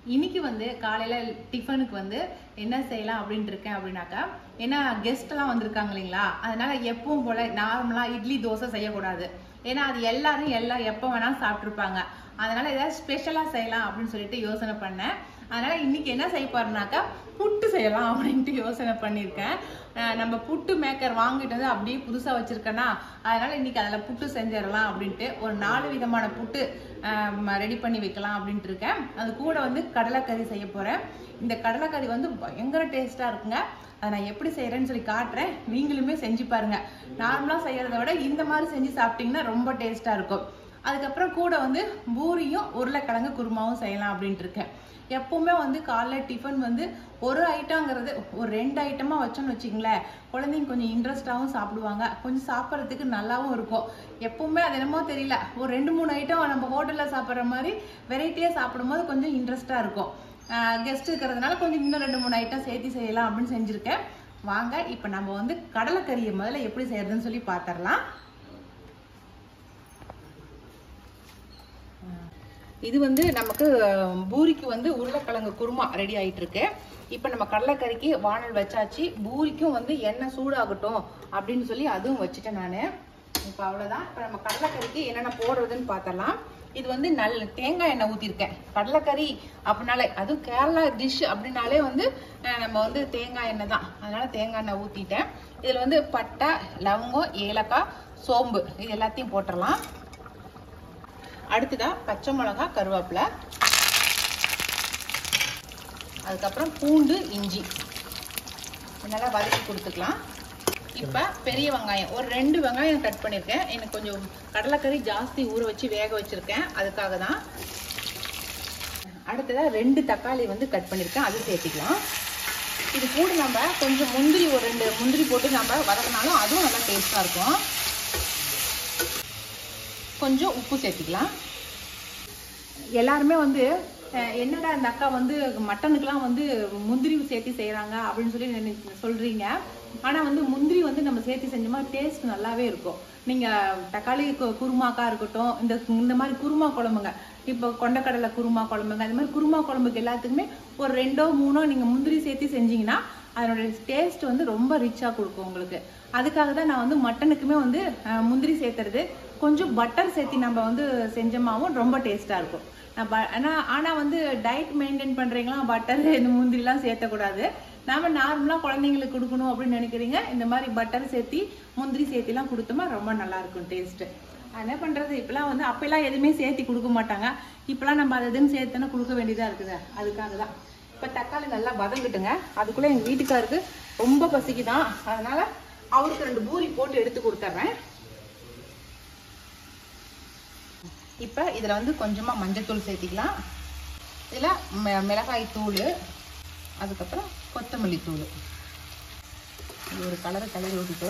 இன்னைக்கு வந்து காலையில டிஃபனுக்கு வந்து என்ன செய்யலாம் அப்படின்ட்டு இருக்கேன் அப்படின்னாக்கா ஏன்னா கெஸ்ட் எல்லாம் வந்திருக்காங்க இல்லைங்களா அதனால எப்பவும் போல நார்மலா இட்லி தோசை செய்யக்கூடாது ஏன்னா அது எல்லாரும் எல்லாம் எப்போ வேணாலும் சாப்பிட்ருப்பாங்க அதனால ஏதாவது ஸ்பெஷலா செய்யலாம் அப்படின்னு சொல்லிட்டு யோசனை பண்ணேன் அதனால இன்னைக்கு என்ன செய்ய போறேன்னாக்கா புட்டு செய்யலாம் அப்படின்ட்டு யோசனை பண்ணியிருக்கேன் அஹ் நம்ம புட்டு மேக்கர் வாங்கிட்டு வந்து அப்படியே புதுசா வச்சிருக்கேன்னா அதனால இன்னைக்கு அதில் புட்டு செஞ்சிடலாம் அப்படின்ட்டு ஒரு நாலு விதமான புட்டு ரெடி பண்ணி வைக்கலாம் அப்படின்ட்டு இருக்கேன் அது கூட வந்து கடலைக்கறி செய்ய போறேன் இந்த கடலைக்கறி வந்து பயங்கர டேஸ்டா இருக்குங்க அதை நான் எப்படி செய்யறேன்னு சொல்லி காட்டுறேன் நீங்களுமே செஞ்சு பாருங்க நார்மலா செய்யறதை விட இந்த மாதிரி செஞ்சு சாப்பிட்டீங்கன்னா ரொம்ப டேஸ்டா இருக்கும் அதுக்கப்புறம் கூட வந்து பூரியும் உருளைக்கிழங்கு குருமாவும் செய்யலாம் அப்படின்ட்டு இருக்கேன் எப்பவுமே வந்து காலைல டிஃபன் வந்து ஒரு ஐட்டங்கிறது ஒரு ரெண்டு ஐட்டமாக வச்சோன்னு வச்சிங்களேன் குழந்தைங்க கொஞ்சம் இன்ட்ரெஸ்டாகவும் சாப்பிடுவாங்க கொஞ்சம் சாப்பிட்றதுக்கு நல்லாவும் இருக்கும் எப்பவுமே அது என்னமோ தெரியல ஒரு ரெண்டு மூணு ஐட்டம் நம்ம ஹோட்டலில் சாப்பிட்ற மாதிரி வெரைட்டியாக சாப்பிடும்போது கொஞ்சம் இன்ட்ரெஸ்டாக இருக்கும் கெஸ்ட் இருக்கிறதுனால கொஞ்சம் இன்னும் ரெண்டு மூணு ஐட்டம் சேர்த்து செய்யலாம் அப்படின்னு செஞ்சுருக்கேன் வாங்க இப்போ நம்ம வந்து கடலைக்கறியை முதல்ல எப்படி செய்யறதுன்னு சொல்லி பார்த்துடலாம் இது வந்து நமக்கு அஹ், பூரிக்கு வந்து உருளைக்கிழங்கு குருமா ரெடி ஆயிட்டு இருக்கு இப்போ நம்ம கடலைக்கறிக்கு வானல் வச்சாச்சு பூரிக்கும் வந்து எண்ணெய் சூடாகட்டும் அப்படின்னு சொல்லி அதுவும் வச்சுட்டேன் நான் இப்போ அவ்வளோதான் இப்போ நம்ம கடலைக்கறிக்கு என்னென்ன போடுறதுன்னு பார்த்தலாம் இது வந்து நல்ல தேங்காய் எண்ணெய் ஊற்றிருக்கேன் கடலைக்கறி அப்படின்னாலே அதுவும் கேரளா டிஷ் அப்படின்னாலே வந்து அஹ், நம்ம வந்து தேங்காய் எண்ணெய் தான் அதனால தேங்காய் எண்ணெய் ஊற்றிட்டேன் இதில் வந்து பட்டை லவங்கம் ஏலக்காய் சோம்பு இது எல்லாத்தையும் போட்டுடலாம் அடுத்ததா பச்சை மிளகா கருவேப்பிலை அதுக்கப்புறம் பூண்டு இஞ்சி நல்லா வதக்கி கொடுத்துக்கலாம் இப்போ பெரிய வெங்காயம் ஒரு ரெண்டு வெங்காயம் கட் பண்ணியிருக்கேன் எனக்கு கொஞ்சம் கடலைக்கறி ஜாஸ்தி ஊற வச்சு வேக வச்சிருக்கேன் அதுக்காக தான் அடுத்ததா ரெண்டு தக்காளி வந்து கட் பண்ணியிருக்கேன் அது சேர்த்திக்கலாம் இது கூட நம்ம கொஞ்சம் முந்திரி ஒரு ரெண்டு முந்திரி போட்டு நம்ம வதக்கினாலும் அதுவும் நல்லா டேஸ்டாக இருக்கும் கொஞ்சம் உப்பு சேர்த்துக்கலாம் எல்லாருமே வந்து அஹ், என்னடா இந்த அக்கா வந்து மட்டனுக்கெல்லாம் வந்து முந்திரி சேர்த்து செய்கிறாங்க அப்படின்னு சொல்லி நினை- சொல்றீங்க ஆனால் வந்து முந்திரி வந்து நம்ம சேர்த்து செஞ்சோமா டேஸ்ட் நல்லாவே இருக்கும் நீங்கள் தக்காளி கு- குருமாக்கா இருக்கட்டும் இந்த இந்த மாதிரி குருமா குழம்புங்க இப்போ கொண்டக்கடலை குருமா குழம்புங்க அந்த மாதிரி குருமா குழம்புக்கு எல்லாத்துக்குமே ஒரு ரெண்டோ மூணோ நீங்கள் முந்திரி சேர்த்து செஞ்சீங்கன்னா அதனோட டேஸ்ட் வந்து ரொம்ப ரிச்சாக கொடுக்கும் உங்களுக்கு அதுக்காக தான் நான் வந்து மட்டனுக்குமே வந்து அஹ், முந்திரி சேர்த்துறது கொஞ்சம் பட்டர் சேர்த்து நம்ம வந்து செஞ்சோமாவும் ரொம்ப டேஸ்ட்டாக இருக்கும் நான் ப- ஆனா ஆனால் வந்து டயட் மெயின்டைன் பண்ணுறீங்களா பட்டர் இந்த முந்திரிலாம் சேர்த்தக்கூடாது நாம நார்மலாக குழந்தைங்களுக்கு கொடுக்கணும் அப்படின்னு நினைக்கிறீங்க இந்த மாதிரி பட்டர் சேர்த்தி முந்திரி சேர்த்திலாம் கொடுத்தோமா ரொம்ப நல்லா இருக்கும் டேஸ்ட்டு என்ன பண்ணுறது இப்போலாம் வந்து அப்போல்லாம் எதுவுமே சேர்த்தி கொடுக்க மாட்டாங்க இப்போலாம் நம்ம அது இதுன்னு சேர்த்துனா கொடுக்க வேண்டியதாக இருக்குது அதுக்காக தான் இப்போ தக்காளி நல்லா வதங்கிட்டுங்க அதுக்குள்ளே எங்கள் வீட்டுக்காருக்கு ரொம்ப பசிக்குதான் அதனால அவருக்கு ரெண்டு பூரி போட்டு எடுத்து கொடுத்துட்றேன் இப்போ இதில் வந்து கொஞ்சமாக மஞ்சத்தூள் சேர்த்திக்கலாம் இதில் மி- மிளகாய் தூள் அதுக்கப்புறம் கொத்தமல்லி தூள் இது ஒரு கலரை கலரி ஊற்றிட்டு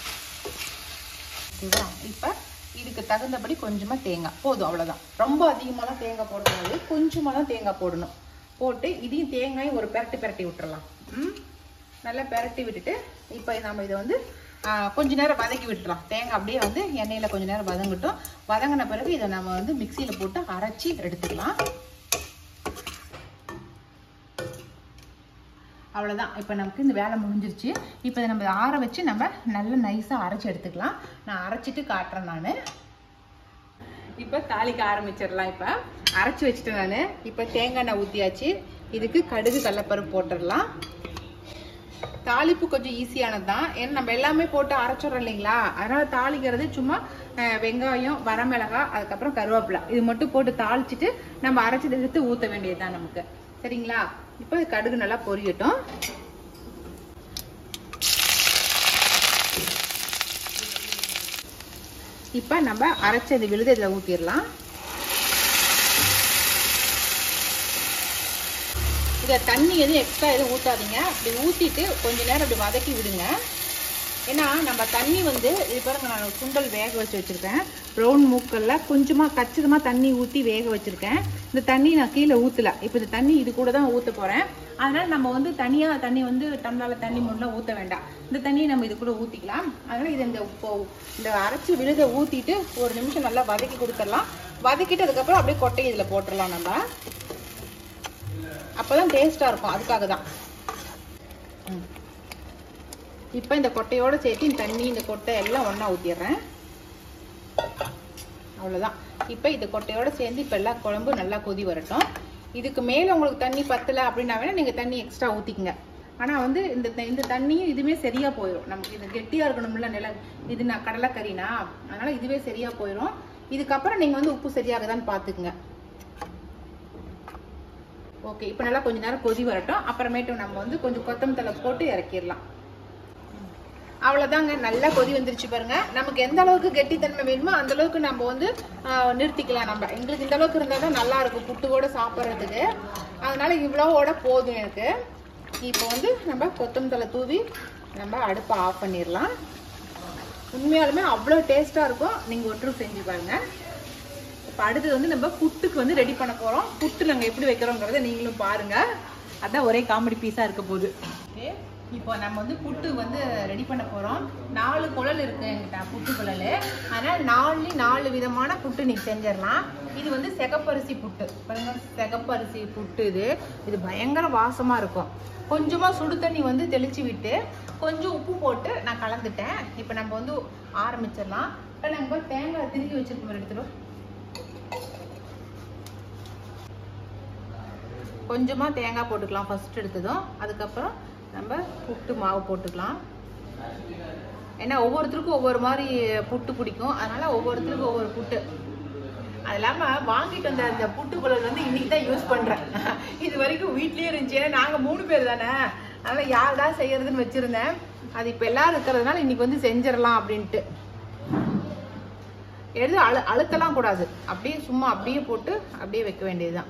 ஓகேவா இப்போ இதுக்கு தகுந்தபடி கொஞ்சமாக தேங்காய் போதும் அவ்வளோதான் ரொம்ப அதிகமாகலாம் தேங்காய் போடக்கூடாது கொஞ்சமாக தான் தேங்காய் போடணும் போட்டு இதையும் தேங்காயும் ஒரு பெரட்டி பெரட்டி விட்டுறலாம் ம் நல்லா பெரட்டி விட்டுட்டு இப்போ நம்ம இதை வந்து ஆ, கொஞ்ச நேரம் வதக்கி விட்டுறலாம் தேங்காய் அப்படியே வந்து எண்ணெயில் கொஞ்ச நேரம் வதங்கட்டும் வதங்கின பிறகு இதை நம்ம வந்து மிக்சியில் போட்டு அரைச்சி எடுத்துக்கலாம் அவ்வளோதான் இப்போ நமக்கு இந்த வேலை முடிஞ்சிருச்சு இப்போ இதை நம்ம ஆற வச்சு நம்ம நல்ல நைஸாக அரைச்சி எடுத்துக்கலாம் நான் அரைச்சிட்டு காட்டுறேன் நான் இப்போ தாளிக்க ஆரம்பிச்சிடலாம் இப்போ அரைச்சி வச்சுட்டேன் நான் இப்போ தேங்காய் எண்ணெய் ஊற்றியாச்சு இதுக்கு கடுகு கடலப்பருப்பு போட்டுடலாம் தாளிப்பு கொஞ்சம் ஈஸியானது தான் ஏன்னா நம்ம எல்லாமே போட்டு அரைச்சிடுறோம் இல்லைங்களா அதனால தாளிக்கிறது சும்மா அஹ், வெங்காயம் வரமிளகாய் அதுக்கப்புறம் கருவேப்பிலை இது மட்டும் போட்டு தாளிச்சிட்டு நம்ம அரைச்சதை எடுத்து ஊற்ற வேண்டியது தான் நமக்கு சரிங்களா இப்போ இது கடுகு நல்லா பொரியட்டும் இப்போ நம்ம அரைச்சது விழுது இதில் ஊற்றிடலாம் இதை தண்ணி எதுவும் எக்ஸ்ட்ரா எதுவும் ஊற்றாதீங்க அப்படி ஊற்றிட்டு கொஞ்ச நேரம் அப்படி வதக்கி விடுங்க ஏன்னா நம்ம தண்ணி வந்து இது பாருங்க நான் சுண்டல் வேக வச்சு வச்சுருக்கேன் ப்ரௌன் மூக்கல்ல கொஞ்சமாக கச்சிதமாக தண்ணி ஊற்றி வேக வச்சுருக்கேன் இந்த தண்ணி நான் கீழே ஊற்றல இப்போ இந்த தண்ணி இது கூட தான் ஊற்ற போகிறேன் அதனால் நம்ம வந்து தனியாக தண்ணி வந்து டம்ளால தண்ணி முன்னெலாம் ஊற்ற வேண்டாம் இந்த தண்ணியை நம்ம இது கூட ஊற்றிக்கலாம் அதனால் இதை இந்த இப்போ இந்த அரைச்சி விழுத ஊற்றிட்டு ஒரு நிமிஷம் நல்லா வதக்கி கொடுத்துடலாம் வதக்கிட்டு அதுக்கப்புறம் அப்படியே கொட்டை இதில் போட்டுடலாம் நம்ம அப்பதான் டேஸ்டா இருக்கும் அதுக்காக தான் ம். இப்போ இந்த கொட்டையோட சேர்த்து இந்த தண்ணி இந்த கொட்டை எல்லாம் ஒண்ணா ஊத்திடுறேன் அவ்வளவுதான் இப்போ இந்த கொட்டையோட சேர்ந்து இப்போ எல்லாம் குழம்பு நல்லா கொதி வரட்டும் இதுக்கு மேல உங்களுக்கு தண்ணி பத்தல அப்படின்னா வேணா நீங்க தண்ணி எக்ஸ்ட்ரா ஊத்திக்கங்க ஆனா வந்து இந்த த- இந்த தண்ணியும் இதுவே சரியா போயிடும் நமக்கு இது கெட்டியா இருக்கணும்ல நில இது நான் கடலைக்கறினா அதனால இதுவே சரியா போயிடும் இதுக்கப்புறம் நீங்க வந்து உப்பு சரியாகுதான்னு பாத்துக்குங்க ஓகே இப்போ நல்லா கொஞ்ச நேரம் கொதி வரட்டும் அப்புறமேட்டு நம்ம வந்து கொஞ்சம் கொத்தமல்லி தழை போட்டு இறக்கிடலாம் அவ்வளவுதாங்க நல்லா கொதி வந்துருச்சு பாருங்க நமக்கு எந்த அளவுக்கு கெட்டித்தன்மை வேணுமோ அந்த அளவுக்கு நம்ம வந்து ஆஹ், நிறுத்திக்கலாம் நம்ம எங்களுக்கு இந்த அளவுக்கு இருந்தால் தான் நல்லா இருக்கும் புட்டு கூட சாப்பிட்றதுக்கு அதனால இவ்வளவோட போதும் எனக்கு இப்போ வந்து நம்ம கொத்தமல்லி தழை தூவி நம்ம அடுப்பை ஆஃப் பண்ணிடலாம் உண்மையாலுமே அவ்வளோ டேஸ்ட்டாக இருக்கும் நீங்கள் ஒன்றும் செஞ்சு பாருங்க இப்போ அடுத்தது வந்து நம்ம புட்டுக்கு வந்து ரெடி பண்ண போகிறோம் புட்டு நாங்கள் எப்படி வைக்கிறோங்கிறத நீங்களும் பாருங்க அதான் ஒரே காமெடி பீஸாக இருக்க போகுது Okay. இப்போ நம்ம வந்து புட்டு வந்து ரெடி பண்ண போகிறோம் நாலு குழல் இருக்கு எங்கிட்ட புட்டு குழல் அதனால் நாலு நாலு விதமான புட்டு நீ செஞ்சிடலாம் இது வந்து சிகப்பரிசி புட்டு பாருங்க சிகப்பரிசி புட்டு இது இது பயங்கர வாசமாக இருக்கும் கொஞ்சமாக சுடு தண்ணி வந்து தெளிச்சு விட்டு கொஞ்சம் உப்பு போட்டு நான் கலந்துட்டேன் இப்போ நம்ம வந்து ஆரம்பிச்சிடலாம் இப்போ நம்ம தேங்காய் திருக்கி வச்சிருக்கோம் எடுத்துடும் கொஞ்சமா தேங்காய் போட்டுக்கலாம் ஃபர்ஸ்ட் எடுத்ததும் அதுக்கப்புறம் நம்ம புட்டு மாவு போட்டுக்கலாம் ஏன்னா ஒவ்வொருத்தருக்கும் ஒவ்வொரு மாதிரி புட்டு பிடிக்கும் அதனால ஒவ்வொருத்தருக்கும் ஒவ்வொரு புட்டு அது இல்லாம வாங்கிட்டு வந்த அந்த புட்டு குழல் வந்து இன்னைக்கு தான் யூஸ் பண்றேன் இது வரைக்கும் வீட்லயே இருந்துச்சு ஏன்னா நாங்க மூணு பேர் தானே அதனால யார் தான் செய்யறதுன்னு வச்சிருந்தேன் அது இப்ப எல்லாரும் இருக்கிறதுனால இன்னைக்கு வந்து செஞ்சிடலாம் அப்படின்ட்டு எடுத்து அழு அழுத்தலாம் கூடாது அப்படியே சும்மா அப்படியே போட்டு அப்படியே வைக்க வேண்டியதுதான்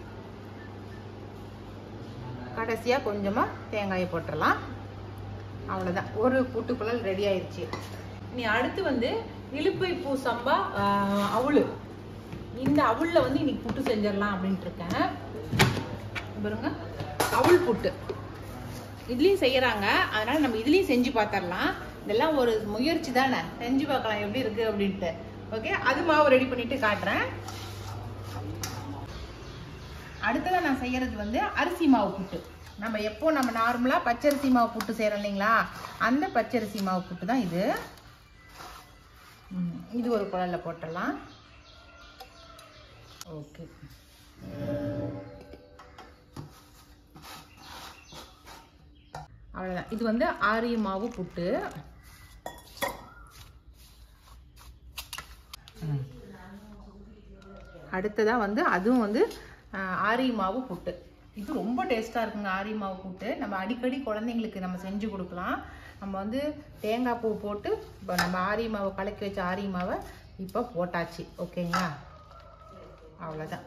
கடைசியாக கொஞ்சமாக தேங்காயை போட்டுடலாம் அவ்வளோதான் ஒரு புட்டுக்குழல் ரெடி ஆயிடுச்சு இனி அடுத்து வந்து இலுப்பை பூ சம்பா ஆஹ், அவுளு இந்த அவுளில் வந்து இன்னைக்கு புட்டு செஞ்சிடலாம் அப்படின்ட்டு இருக்கேன் பாருங்க அவுள் புட்டு இதுலேயும் செய்யறாங்க அதனால நம்ம இதுலேயும் செஞ்சு பார்த்துடலாம் இதெல்லாம் ஒரு முயற்சி தானே செஞ்சு பார்க்கலாம் எப்படி இருக்கு அப்படின்ட்டு ஓகே அது மாவு ரெடி பண்ணிட்டு காட்டுறேன் அடுத்ததா நான் செய்யறது வந்து அரிசி மாவு புட்டு நம்ம எப்போ நம்ம நார்மலா பச்சரிசி மாவு புட்டு செய்யறோம் இல்லைங்களா அந்த பச்சரிசி மாவு புட்டு தான் இது ம், இது ஒரு குழல்ல போட்டுடலாம் ஓகே அவ்வளோதான் இது வந்து ஆரிய மாவு புட்டு அடுத்ததா வந்து அதுவும் வந்து ஆஹ், ஆரி மாவு புட்டு இது ரொம்ப டேஸ்ட்டாக இருக்குங்க ஆரி மாவு புட்டு நம்ம அடிக்கடி குழந்தைங்களுக்கு நம்ம செஞ்சு கொடுக்கலாம் நம்ம வந்து தேங்காய் பூ போட்டு இப்போ நம்ம ஆரி மாவு கலக்கி வச்ச ஆரி மாவை இப்போ போட்டாச்சு ஓகேங்களா அவ்வளோதான்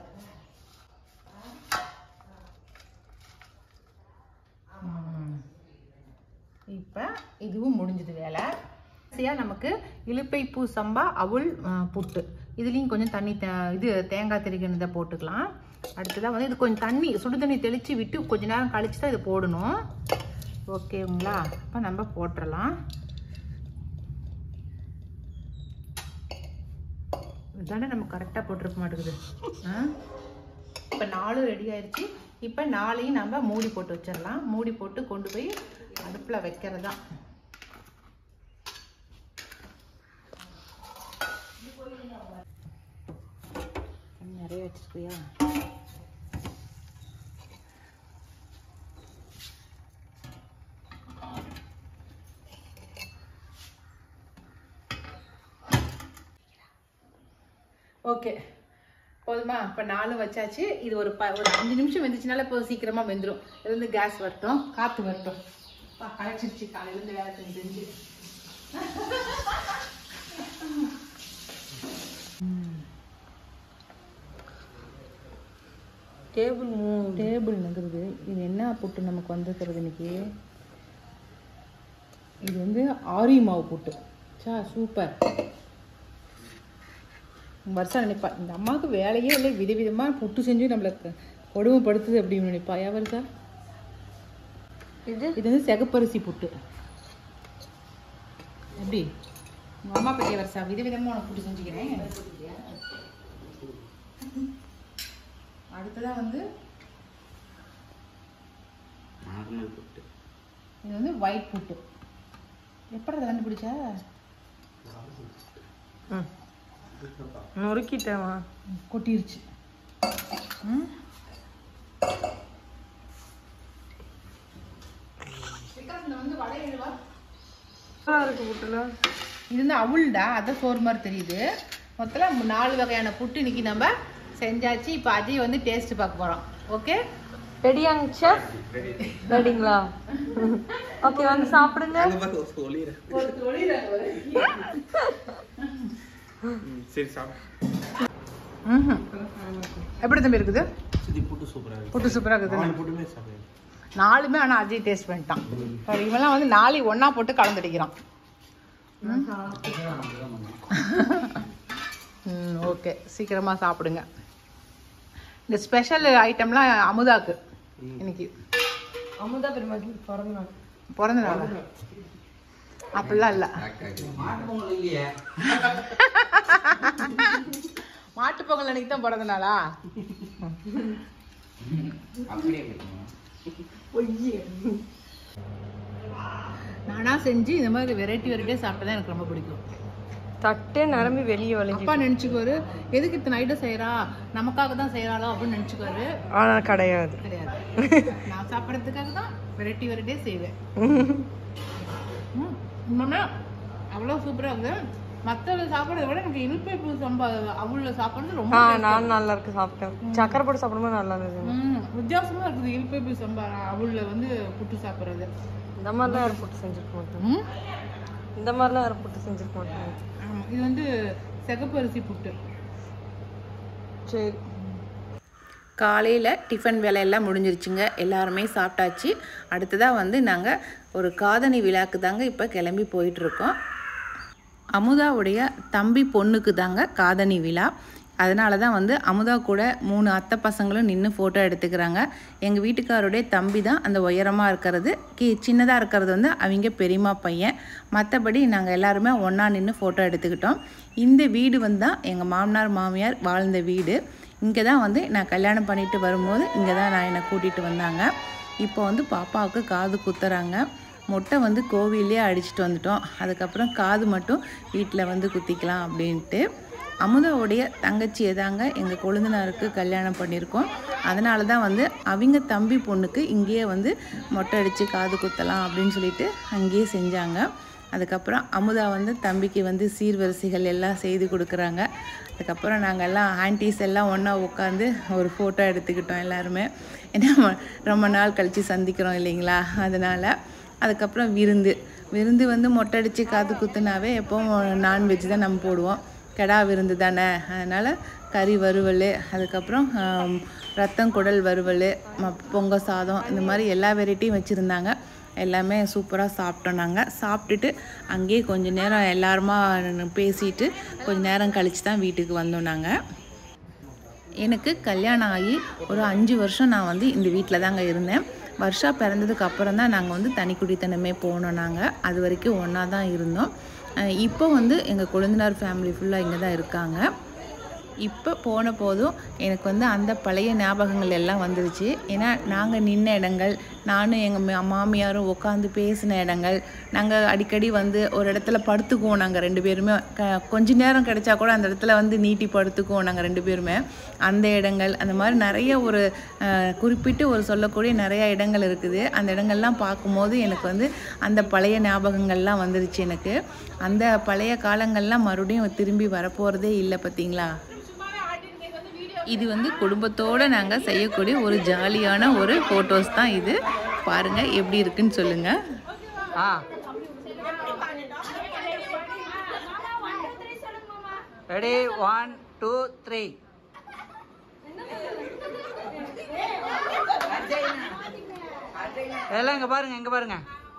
இப்போ இதுவும் முடிஞ்சது வேலை கடைசியாக நமக்கு இலுப்பை பூ சம்பா அவுள் ஆ, புட்டு இதுலேயும் கொஞ்சம் தண்ணி தே- இது தேங்காய் திரிக்கிறத போட்டுக்கலாம் அடுத்ததாக வந்து இது கொஞ்சம் தண்ணி சுடு தண்ணி தெளித்து விட்டு கொஞ்ச நேரம் கழிச்சு தான் இது போடணும் ஓகேங்களா இப்போ நம்ம போட்டுடலாம் இதானே நம்ம கரெக்டாக போட்டிருக்க மாட்டேங்குது ஆ இப்போ நாலும் ரெடி ஆயிடுச்சு இப்போ நாளையும் நம்ம மூடி போட்டு வச்சிடலாம் மூடி போட்டு கொண்டு போய் அடுப்பில் வைக்கிறது தான் நிறைய வச்சிருக்கியா ஓகே போதுமா இப்போ நாலும் வச்சாச்சு இது ஒரு ப ஒரு அஞ்சு நிமிஷம் வெந்துச்சுனால இப்போ சீக்கிரமா வெந்துடும் இது வந்து கேஸ் வரட்டும் காற்று வரட்டும் பா களைச்சிருச்சு காலையிலேருந்து வேலை செஞ்சு செஞ்சு டேபிள் மூ டேபிள் நகருது இது என்ன புட்டு நமக்கு வந்திருக்கிறது இன்னைக்கு இது வந்து ஆரி மாவு புட்டு சா சூப்பர் வருஷம் நினைப்பா இந்த அம்மாவுக்கு வேலையே இல்லை விதவிதமாக புட்டு செஞ்சு நம்மளை க- கொடுமைப்படுத்துது அப்படின்னு நினைப்பா ஏன் வருஷா இது இது வந்து செகப்பரிசி புட்டு எப்படி உங்க அம்மா பற்றிய வருஷா விதவிதமாக உனக்கு புட்டு செஞ்சுக்கிறேன் அடுத்ததாக வந்து நார்மல் புட்டு இது வந்து ஒயிட் புட்டு எப்படி அதை கண்டுபிடிச்ச ம் நொறுக்கிட்டேமா கொட்டிருச்சு ம் நல்லா இருக்கு புட்டுல இது வந்து அவுள்டா அதான் சோறு மாதிரி தெரியுது மொத்தம் நாலு வகையான புட்டு இன்னைக்கு நம்ம செஞ்சாச்சு இப்போ அஜய் வந்து டேஸ்ட் பார்க்க போறோம் ஓகே ரெடியாங்க செஃப் ரெடிங்களா ஓகே வந்து சாப்பிடுங்க அங்க பாரு சொல்லிடுறேன் சரி சாப்பிடு எப்படி தம்பி இருக்குது சுத்தி புட்டு சூப்பரா இருக்கு புட்டு சூப்பராக இருக்குது நாலு புட்டுமே சாப்பிடு நாலுமே ஆனால் அஜய் டேஸ்ட் பண்ணிட்டான் சரி இவெல்லாம் வந்து நாலு ஒண்ணா போட்டு கலந்துடிக்கிறான் ம் ஓகே சீக்கிரமா சாப்பிடுங்க இந்த ஸ்பெஷல் ஐட்டம்லாம் அமுதாக்கு இன்னைக்கு அமுதா பெருமா பிறந்த நாள் பிறந்த நாள் அப்படிலாம் இல்லை மாட்டு பொங்கல் இல்லையே மாட்டு பொங்கல் அன்னைக்கு தான் பிறந்த நாளா அப்படியே வைக்கணும். நானா செஞ்சு இந்த மாதிரி வெரைட்டி வெரைட்டியாக சாப்பிட்டா எனக்கு ரொம்ப பிடிக்கும் தட்டே நிரம்பி வெளியே வளைஞ்சு அப்பா நினச்சிக்குவாரு எதுக்கு இத்தனை ஐட்டம் செய்கிறா நமக்காக தான் செய்கிறாளோ அப்படின்னு நினச்சிக்குவாரு ஆனா கிடையாது கிடையாது நான் சாப்பிட்றதுக்காக தான் வெரைட்டி வெரைட்டியாக செய்வேன் ம், உண்மையுமே அவ்வளோ சூப்பராக இருக்குது மற்ற சாப்பிட்றத விட எனக்கு இனிப்பைப்பு சம்பா அவுளில் சாப்பிட்றது ரொம்ப ஆ நான் நல்லா இருக்கு சாப்பிட்டேன் சக்கரை போட்டு சாப்பிடும்போது நல்லா இருந்தது ம், வித்தியாசமா இருக்குது இனிப்பைப்பு சம்பா அவுளில் வந்து புட்டு சாப்பிட்றது இந்த மாதிரிலாம் யாரும் புட்டு செஞ்சிருக்க மாட்டேன் ம் இந்த மாதிரிலாம் யாரும் புட்டு செஞ்சிருக்க மாட்டேன் ஆமா, இது வந்து சிகப்பரிசி புட்டு சரி காலையில் டிஃபன் வேலையெல்லாம் முடிஞ்சிருச்சுங்க எல்லாருமே சாப்பிட்டாச்சு அடுத்ததாக வந்து நாங்கள் ஒரு காதணி விழாக்கு தாங்க இப்போ கிளம்பி போயிட்டுருக்கோம் அமுதாவுடைய தம்பி பொண்ணுக்கு தாங்க காதணி விழா அதனால தான் வந்து அமுதா கூட மூணு அத்தை பசங்களும் நின்று ஃபோட்டோ எடுத்துக்கிறாங்க எங்கள் வீட்டுக்காரோடைய தம்பி தான் அந்த உயரமாக இருக்கிறது கீ சின்னதாக இருக்கிறது வந்து அவங்க பெரியம்மா பையன் மற்றபடி நாங்கள் எல்லாருமே ஒன்றா நின்று ஃபோட்டோ எடுத்துக்கிட்டோம் இந்த வீடு வந்து தான் எங்கள் மாமனார் மாமியார் வாழ்ந்த வீடு இங்கே தான் வந்து நான் கல்யாணம் பண்ணிட்டு வரும்போது இங்கே தான் நான் என்னை கூட்டிகிட்டு வந்தாங்க இப்போ வந்து பாப்பாவுக்கு காது குத்துறாங்க மொட்டை வந்து கோவிலே அடிச்சுட்டு வந்துட்டோம் அதுக்கப்புறம் காது மட்டும் வீட்டில் வந்து குத்திக்கலாம் அப்படின்ட்டு அமுதாவுடைய தங்கச்சியை தாங்க எங்கள் கொழுந்தனாருக்கு கல்யாணம் பண்ணியிருக்கோம் அதனால தான் வந்து அவங்க தம்பி பொண்ணுக்கு இங்கேயே வந்து மொட்டை அடித்து காது குத்தலாம் அப்படின்னு சொல்லிட்டு அங்கேயே செஞ்சாங்க அதுக்கப்புறம் அமுதா வந்து தம்பிக்கு வந்து சீர்வரிசைகள் எல்லாம் செய்து கொடுக்குறாங்க அதுக்கப்புறம் நாங்கள் எல்லாம் ஆன்டிஸ் எல்லாம் ஒன்றா உட்காந்து ஒரு ஃபோட்டோ எடுத்துக்கிட்டோம் எல்லாருமே ஏன்னா ரொம்ப நாள் கழித்து சந்திக்கிறோம் இல்லைங்களா அதனால் அதுக்கப்புறம் விருந்து விருந்து வந்து மொட்டை அடித்து காது குத்துனாவே எப்போவும் நான்வெஜ் தான் நம்ம போடுவோம் கெடா விருந்து தானே அதனால் கறி வறுவல் அதுக்கப்புறம் ஆம், ரத்தம் குடல் வறுவல் ம- பொங்க சாதம் இந்த மாதிரி எல்லா வெரைட்டியும் வச்சுருந்தாங்க எல்லாமே சூப்பராக சாப்பிட்டோம் நாங்கள் சாப்பிட்டுட்டு அங்கேயே கொஞ்ச நேரம் எல்லாருமா பேசிட்டு கொஞ்ச நேரம் கழித்து தான் வீட்டுக்கு வந்தோம் நாங்கள் எனக்கு கல்யாணம் ஆகி ஒரு அஞ்சு வருஷம் நான் வந்து இந்த வீட்டில் தாங்க இருந்தேன் வருஷா பிறந்ததுக்கு அப்புறம் தான் நாங்கள் வந்து தனி குடித்தனமே போனோம் நாங்கள் அது வரைக்கும் ஒன்றா தான் இருந்தோம் அஹ் இப்போ வந்து எங்கள் கொழுந்தனார் ஃபேமிலி ஃபுல்லாக இங்கே தான் இருக்காங்க இப்போ போன போதும் எனக்கு வந்து அந்த பழைய ஞாபகங்கள் எல்லாம் வந்துருச்சு ஏன்னா நாங்கள் நின்ன இடங்கள் நானும் எங்கள் மாமியாரும் உட்காந்து பேசின இடங்கள் நாங்கள் அடிக்கடி வந்து ஒரு இடத்துல படுத்துக்குவோம் நாங்கள் ரெண்டு பேருமே க கொஞ்ச நேரம் கிடைச்சா கூட அந்த இடத்துல வந்து நீட்டி படுத்துக்குவோம் நாங்கள் ரெண்டு பேருமே அந்த இடங்கள் அந்த மாதிரி நிறைய ஒரு அஹ், குறிப்பிட்டு ஒரு சொல்லக்கூடிய நிறைய இடங்கள் இருக்குது அந்த இடங்கள்லாம் பார்க்கும்போது எனக்கு வந்து அந்த பழைய ஞாபகங்கள்லாம் வந்துருச்சு எனக்கு அந்த பழைய காலங்கள்லாம் மறுபடியும் திரும்பி வரப்போகிறதே இல்லை பார்த்தீங்களா இது வந்து குடும்பத்தோடு நாங்கள் செய்யக்கூடிய ஒரு ஜாலியான ஒரு ஃபோட்டோஸ் தான் இது பாருங்கள் எப்படி இருக்குன்னு சொல்லுங்கள் ஆ ரெடி ஒன் டூ த்ரீ எல்லாம் இங்க பாருங்க இங்க பாருங்க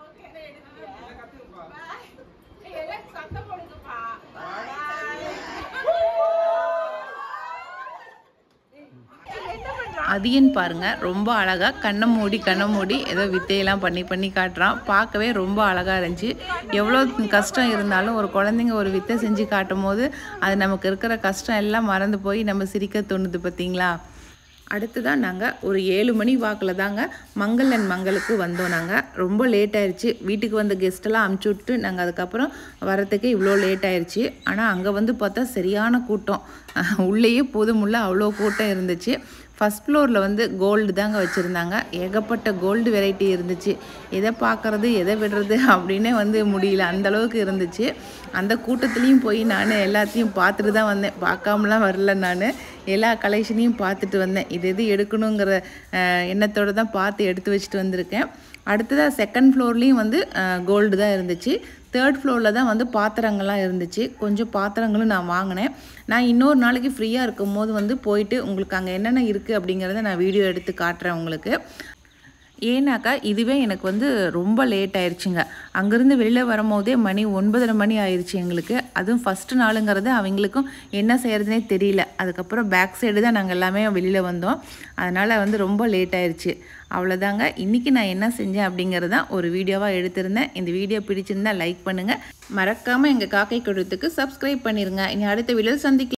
அதியன் பாருங்க ரொம்ப அழகா கண்ணை மூடி கண்ணை மூடி ஏதோ வித்தையெல்லாம் பண்ணி பண்ணி காட்டுறான் பார்க்கவே ரொம்ப அழகா இருந்துச்சு எவ்வளோ கஷ்டம் இருந்தாலும் ஒரு குழந்தைங்க ஒரு வித்தை செஞ்சு காட்டும் போது அது நமக்கு இருக்கிற கஷ்டம் எல்லாம் மறந்து போய் நம்ம சிரிக்க தோணுது பார்த்தீங்களா அடுத்ததான் நாங்கள் ஒரு ஏழு மணி வாக்கில் தாங்க மங்கள் அண்ட் மங்களுக்கு வந்தோம் நாங்கள் ரொம்ப லேட் ஆயிடுச்சு வீட்டுக்கு வந்த கெஸ்ட்டெல்லாம் அமுச்சு விட்டு நாங்கள் அதுக்கப்புறம் வரத்துக்கு இவ்வளோ லேட் ஆயிடுச்சு ஆனால் அங்கே வந்து பார்த்தா சரியான கூட்டம் உள்ளேயே போதுமுள்ள அவ்வளோ கூட்டம் இருந்துச்சு ஃபஸ்ட் ஃப்ளோரில் வந்து கோல்டு தாங்க வச்சுருந்தாங்க ஏகப்பட்ட கோல்டு வெரைட்டி இருந்துச்சு எதை பார்க்குறது எதை விடுறது அப்படின்னே வந்து முடியல அந்த அளவுக்கு இருந்துச்சு அந்த கூட்டத்துலேயும் போய் நான் எல்லாத்தையும் பார்த்துட்டு தான் வந்தேன் பார்க்காமலாம் வரல நான் எல்லா கலெக்ஷனையும் பார்த்துட்டு வந்தேன் இது எது எடுக்கணுங்கிற அஹ், எண்ணத்தோடு தான் பார்த்து எடுத்து வச்சுட்டு வந்திருக்கேன் அடுத்ததாக செகண்ட் ஃப்ளோர்லேயும் வந்து கோல்டு தான் இருந்துச்சு தேர்ட் ஃப்ளோரில் தான் வந்து பாத்திரங்கள்லாம் இருந்துச்சு கொஞ்சம் பாத்திரங்களும் நான் வாங்கினேன் நான் இன்னொரு நாளைக்கு ஃப்ரீயாக இருக்கும் போது வந்து போயிட்டு உங்களுக்கு அங்கே என்னென்ன இருக்குது அப்படிங்கிறத நான் வீடியோ எடுத்து காட்டுறேன் உங்களுக்கு ஏன்னாக்கா இதுவே எனக்கு வந்து ரொம்ப லேட் ஆயிடுச்சுங்க அங்கேருந்து வெளியில் வரும்போதே மணி ஒன்பதரை மணி ஆயிடுச்சு எங்களுக்கு அதுவும் ஃபஸ்ட்டு நாளுங்கிறது அவங்களுக்கும் என்ன செய்கிறதுனே தெரியல அதுக்கப்புறம் பேக் சைடு தான் நாங்கள் எல்லாமே வெளியில் வந்தோம் அதனால் வந்து ரொம்ப லேட் ஆயிடுச்சு அவ்வளோதாங்க இன்றைக்கி நான் என்ன செஞ்சேன் அப்படிங்கிறது தான் ஒரு வீடியோவாக எடுத்திருந்தேன் இந்த வீடியோ பிடிச்சிருந்தா லைக் பண்ணுங்கள் மறக்காமல் எங்கள் காக்கை கொடுத்துக்கு சப்ஸ்கிரைப் பண்ணிடுங்க இனி அடுத்த வீடியோ சந்திக்கலாம்